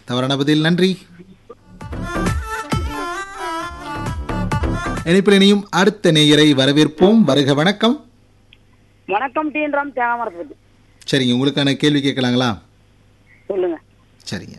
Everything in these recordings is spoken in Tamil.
தவறான பதில் நன்றி இணைப்பில் இணையும் அடுத்த நேயரை வரவேற்போம் வருக வணக்கம் வணக்கம் டீன் ராம் தேங்காமரத்து சரிங்க உங்களுக்கான கேள்வி கேட்கலாங்களா சொல்லுங்க சரிங்க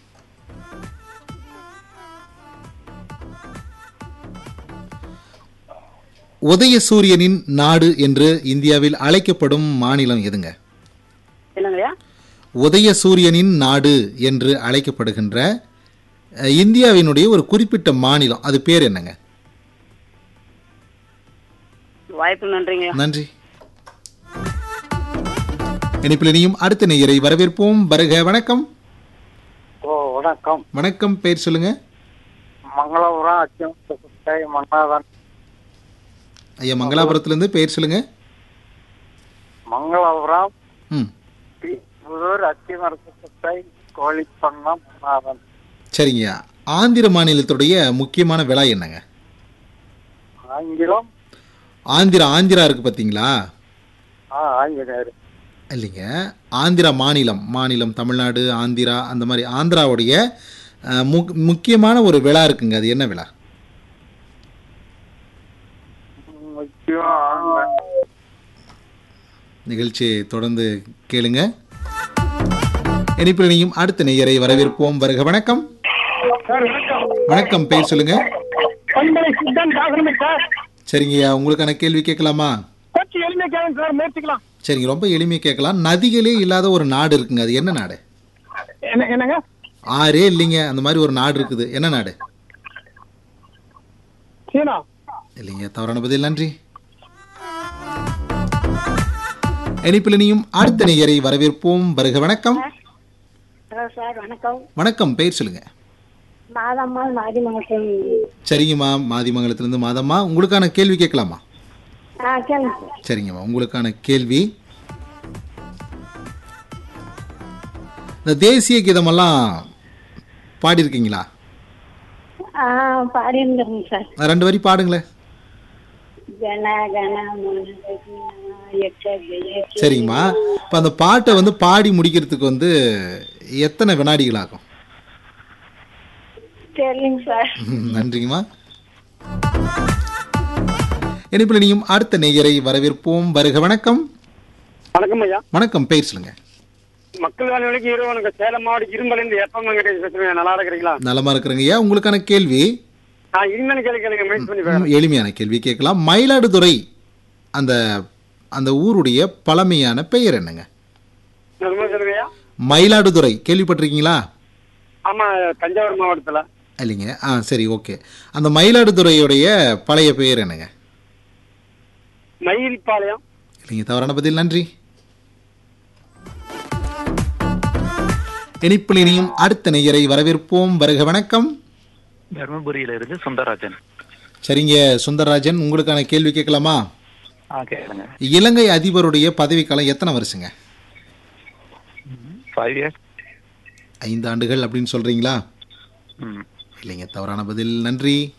உதயசூரியனின் நாடு என்று இந்தியாவில் அழைக்கப்படும் மாநிலம் எதுங்க என்னங்கய்யா உதயசூரியனின் நாடு என்று அழைக்கப்படுகின்ற அஹ், இந்தியாவினுடைய ஒரு குறிப்பிட்ட மாநிலம் அது பேர் என்னங்க வாய்ப்பு நன்றிங்கய்யா நன்றி இணைப்பில் இனியும் அடுத்த நேயரை வரவேற்போம் வருக வணக்கம் ஓ வணக்கம் வணக்கம் பேர் சொல்லுங்க மங்களபுரம் அச்சம் மன்னாதான் ஐயா மங்களாபுரத்துலேருந்து பேர் சொல்லுங்க மங்களபுரம் ம் பி- புதூர் அத்திமரத்தை கோழிப்பண்ணம் மன்னாதான் சரிங்கய்யா ஆந்திர மாநிலத்துடைய முக்கியமான விழா என்னங்க ஆங்கிலம் ஆந்திரா ஆந்திரா இருக்கு பார்த்தீங்களா ஆ ஆங்கிலேயர் இல்லைங்க ஆந்திரா மாநிலம் மாநிலம் தமிழ்நாடு ஆந்திரா அந்த மாதிரி ஆந்திராவுடைய அஹ், முக்- முக்கியமான ஒரு விழா இருக்குங்க அது என்ன விழா முக்கியம் நிகழ்ச்சியை தொடர்ந்து கேளுங்க இணைப்பில் இணையும் அடுத்த நேயரை வரவேற்போம் வருக வணக்கம் சார் வணக்கம் வணக்கம் பேர் சொல்லுங்க பண்பலை சித்தன் காசனமே சார் சரிங்கய்யா உங்களுக்கான கேள்வி கேட்கலாமா கொஞ்சம் எளிமை கேளுங்க சார் முயற்சிக்கலாம் சரிங்க ரொம்ப எளிமையாக கேட்கலாம் நதிகளே இல்லாத ஒரு நாடு இருக்குங்க அது என்ன நாடு என்ன என்னங்க ஆறே இல்லைங்க அந்த மாதிரி ஒரு நாடு இருக்குது என்ன நாடு சீனா இல்லைங்க தவறான பதில் நன்றி இணைப்பில் இனியும் அடுத்த நேயரை வரவேற்போம் வருக வணக்கம் ஹலோ சார் வணக்கம் வணக்கம் பெயர் சொல்லுங்க மாதம்மாள் மாதிமங்கலம் சரிங்கம்மா மாதிமங்கலத்திலிருந்து மாதம்மா உங்களுக்கான கேள்வி கேட்கலாமா ஆ கேளுங்க சார் சரிங்கம்மா உங்களுக்கான கேள்வி இந்த தேசிய கீதமெல்லாம் பாடியிருக்கீங்களா ஆ பாடியிருந்துருங்க சார் நான் ரெண்டு வரி பாடுங்களேன் கன கன சரிங்கம்மா இப்போ அந்த பாட்டை வந்து பாடி முடிக்கிறதுக்கு வந்து எத்தனை வினாடிகள் ஆகும் தெரியலங்க சார் ம், நன்றிங்கம்மா இணைப்பில் இனியும் அடுத்த நேயரை வரவேற்போம் வருக வணக்கம் வணக்கம் ஐயா வணக்கம் பெயர் சொல்லுங்க மக்கள் வானொலிக்கு இரவு வணக்கம் சேலம் மாவட்டம் இரும்பலேருந்து எப்ப வெங்கடேஷ் பேசுறேன் நல்லா இருக்கிறீங்களா நலமா இருக்கிறேங்க ஐயா உங்களுக்கான கேள்வி நான் இனிமேல் கேள்வி கேளுங்க முயற்சி பண்ணி ம், எளிமையான கேள்வி கேட்கலாம் மயிலாடுதுறை அந்த அந்த ஊருடைய பழமையான பெயர் என்னங்க ரொம்ப சொல்லுங்கய்யா மயிலாடுதுறை கேள்விப்பட்டிருக்கீங்களா ஆமா தஞ்சாவூர் மாவட்டத்துல இல்லைங்க ஆ சரி ஓகே அந்த மயிலாடுதுறையுடைய பழைய பெயர் என்னங்க மயில்பாளையம் இல்லைங்க தவறான பதில் நன்றி இனிப்பில் இனியும் அடுத்த நேயரை வரவேற்போம் வருக வணக்கம் தர்மபுரியில இருந்து சுந்தரராஜன் சரிங்க சுந்தரராஜன் உங்களுக்கான கேள்வி கேட்கலாமா ஆ கேளுங்க இலங்கை அதிபருடைய பதவிக்காலம் எத்தனை வருஷங்க ஃபைவ் இயர்ஸ் ஐந்து ஆண்டுகள் அப்படின்னு சொல்றீங்களா ம் இல்லைங்க தவறான பதில் நன்றி